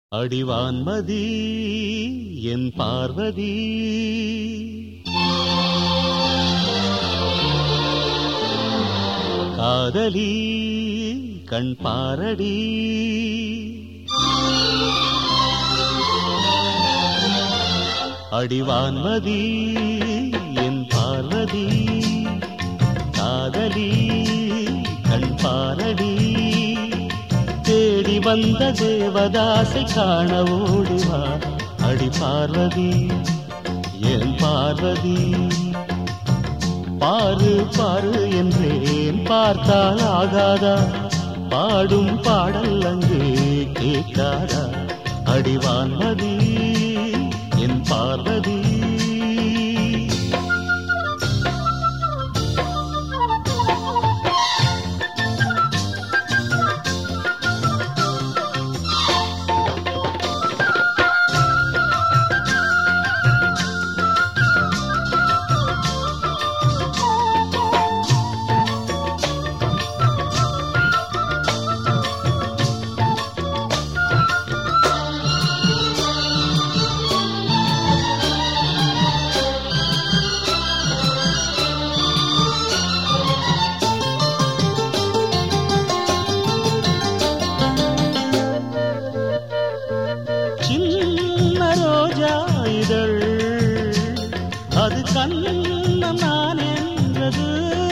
அடிவான்மதி என் பார்வதி காதலி கண் பாரடி அடிவான்மதி என் பார்வதி காதலி கண் பாரடி தேடி வந்த தேவதாசை காண ஓடிவா அடி பார்வதி என் பார்வதி பாரு பாரு என்றேன் பார்த்தால் ஆகாதா பாடும் பாடல் அங்கே கேட்காதா அடிவான்மதி என் பார்வதி சின்ன ரோஜா இதழ் அது கண்ணம் நான் என்றது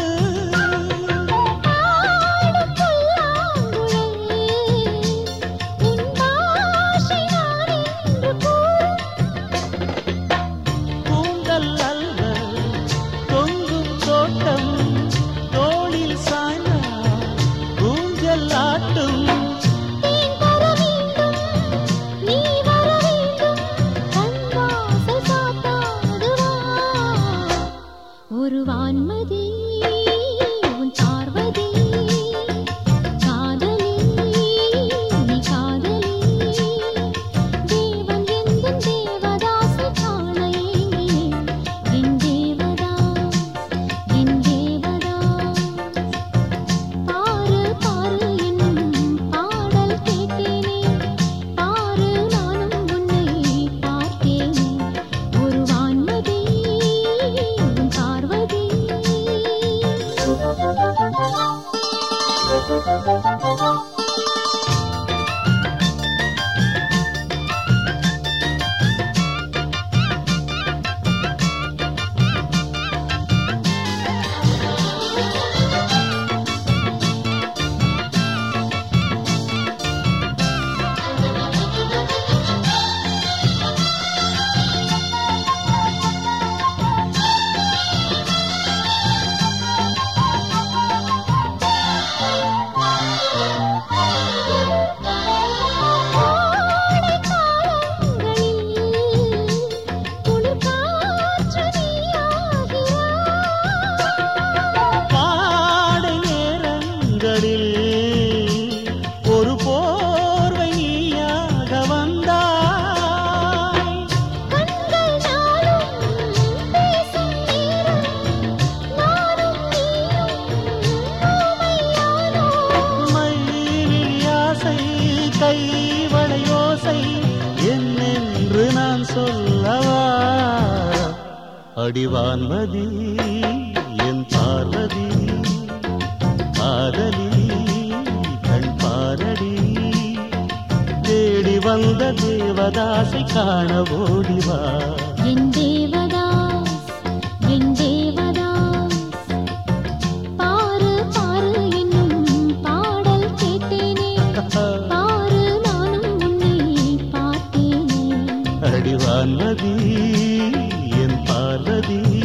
கூந்தல் அல்ல தொங்கும் தோட்டம் தோளில் சாய்ந்த ஊஞ்சல் ஆட்டும் ஒரு வான்மதி உன் பார்வதி காதலி நீ காதலி தேவன் எந்தன் தேவதாசை காண ஏங்கினேன் என் தேவதாஸ் என் தேவதாஸ் பாரு பாரு என்னும் பாடல் கேட்டேனே பாரு நானும் உன்னை பார்த்தேனே ஒரு வான்மதி உன் பார்வதி பாடை நேரங்களில் ஒரு போர்வை நீயாக வந்தாய் மைவிழியாசை கைவளையோசை என்னென்று நான் சொல்லவா அடிவான்மதி என் பார்வதி காதலி கண் பாரடி தேடி வந்த தேவதாசை காண ஓடிவா என் தேவதாஸ் என் தேவதாஸ் பாரு பாரு என்னும் பாடல் கேட்டேனே பாரு நானும் உன்னை பார்த்தேனே அடிவான்மதி என் பார்வதி